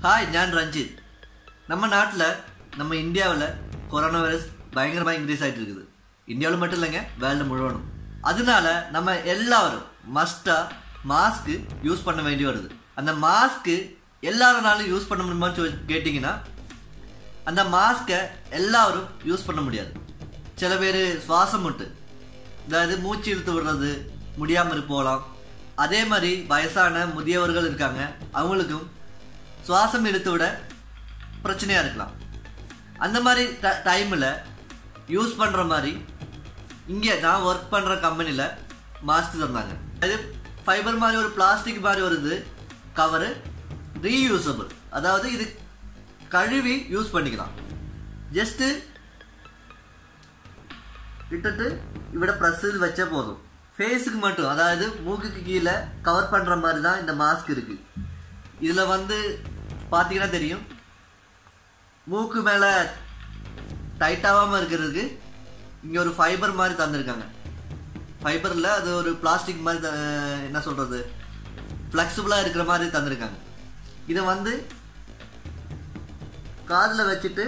hi நான் ரஞ்சித் நம்ம நாட்டில் நம்ம இந்தியாவில் கொரோனா வைரஸ் பயங்கரமாக இன்க்ரீஸ் ஆகிட்டு இருக்குது இந்தியாவில் மட்டும் இல்லைங்க வேர்ல்டு முழுவதும் அதனால நம்ம எல்லாரும் மஸ்ட்டாக மாஸ்க்கு யூஸ் பண்ண வேண்டி வருது அந்த மாஸ்க்கு எல்லாருனாலும் யூஸ் பண்ண முடியுமான்னு சொல்லி கேட்டிங்கன்னா அந்த மாஸ்க்கை எல்லாரும் யூஸ் பண்ண முடியாது சில பேர் சுவாசம் முட்டு அதாவது மூச்சு இழுத்து விடுறது முடியாமல் போகலாம் அதே மாதிரி வயசான முதியவர்கள் இருக்காங்க அவங்களுக்கும் சுவாசம் இழுத்து விட பிரச்சனையாக இருக்கலாம் அந்த மாதிரி ட டைமில் யூஸ் பண்ணுற மாதிரி இங்கே நான் ஒர்க் பண்ணுற கம்பெனியில் மாஸ்க் தந்தாங்க அது ஃபைபர் மாதிரி ஒரு பிளாஸ்டிக் மாதிரி வருது கவரு ரீயூசபிள் அதாவது இது கழுவி யூஸ் பண்ணிக்கலாம் ஜஸ்ட்டு இட்டுட்டு ഇവിടെ ப்ரெஸ்ஸில் வச்சா போதும் ஃபேஸுக்கு மட்டும் அதாவது மூக்குக்கு கீழே கவர் பண்ணுற மாதிரி தான் இந்த மாஸ்க் இருக்கு இதில் வந்து பார்த்தீங்கன்னா தெரியும் மூக்கு மேலே டைட்டாகாமல் இருக்கிறதுக்கு இங்கே ஒரு ஃபைபர் மாதிரி தந்திருக்காங்க ஃபைபரில் அது ஒரு பிளாஸ்டிக் மாதிரி த- என்ன சொல்கிறது ஃப்ளெக்சிபிளாக இருக்கிற மாதிரி தந்திருக்காங்க இதை வந்து காதில் வச்சுட்டு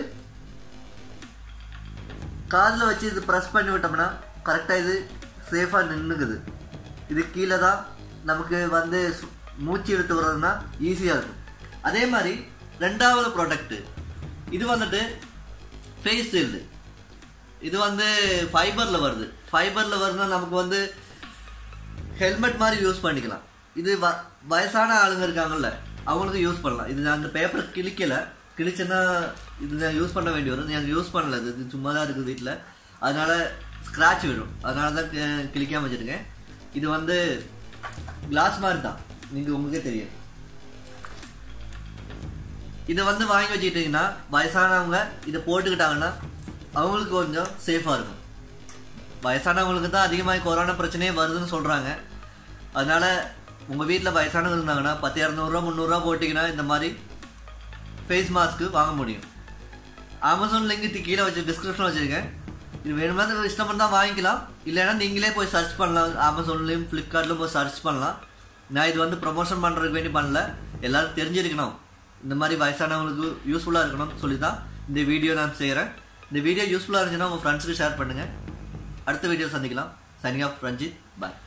காதில் வச்சு இது ப்ரெஸ் பண்ணி விட்டோம்னா கரெக்டாக இது சேஃபாக நின்றுக்குது இது கீழே தான் நமக்கு வந்து சு- மூச்சு இழுத்து விடுறதுனா ஈஸியாக இருக்கும் அதே மாதிரி ரெண்டாவது ப்ராடக்ட்டு இது வந்துட்டு ஃபேஸ் ஷீல்டு இது வந்து ஃபைபரில் வருது ஃபைபரில் வருதுன்னா நமக்கு வந்து ஹெல்மெட் மாதிரி யூஸ் பண்ணிக்கலாம் இது வ வயசான ஆளுங்க இருக்காங்கல்ல அவங்களுக்கு யூஸ் பண்ணலாம் இது நான் அந்த பேப்பர் கிழிக்கல கிழிச்சேன்னா இது நான் யூஸ் பண்ண வேண்டி வரும் நான் யூஸ் பண்ணல இது இது சும்மா தான் இருக்குது வீட்டில் அதனால ஸ்க்ராட்ச் விடும் அதனால தான் கி- கிழிக்காம வச்சிருக்கேன் இது வந்து கிளாஸ் மாதிரி தான் நீங்கள் உங்களுக்கே தெரியும் இதை வந்து வாங்கி வச்சுக்கிட்டீங்கன்னா வயசானவங்க இதை போட்டுக்கிட்டாங்கன்னா அவங்களுக்கு கொஞ்சம் சேஃபாக இருக்கும் வயசானவங்களுக்கு தான் அதிகமாக கொரோனா பிரச்சனையே வருதுன்னு சொல்கிறாங்க அதனால உங்கள் வீட்டில் வயசானவங்க இருந்தாங்கன்னா பத்து இரநூறுவா முந்நூறுரூவா போட்டிங்கன்னா இந்த மாதிரி ஃபேஸ் மாஸ்க்கு வாங்க முடியும் அமேசான் லிங்க் கீழே வச்சு டிஸ்கிரிப்ஷன் வச்சுருக்கேன் இது வேணுமா இஷ்டம் இருந்தால் வாங்கிக்கலாம் இல்லைன்னா நீங்களே போய் சர்ச் பண்ணலாம் அமேசான்லேயும் ஃப்ளிப்கார்ட்லையும் போய் சர்ச் பண்ணலாம் நான் இது வந்து ப்ரொமோஷன் பண்ணுறதுக்கு வேண்டி பண்ணல எல்லாரும் தெரிஞ்சிருக்கணும் இந்த மாதிரி வயசானவங்களுக்கு யூஸ்ஃபுல்லாக இருக்கணும்னு சொல்லி தான் இந்த வீடியோ நான் செய்கிறேன் இந்த வீடியோ யூஸ்ஃபுல்லாக இருந்துச்சுன்னா உங்கள் ஃப்ரெண்ட்ஸுக்கு ஷேர் பண்ணுங்கள் அடுத்த வீடியோ சந்திக்கலாம் சைனிங் ஆஃப் ரஞ்சித் பாய்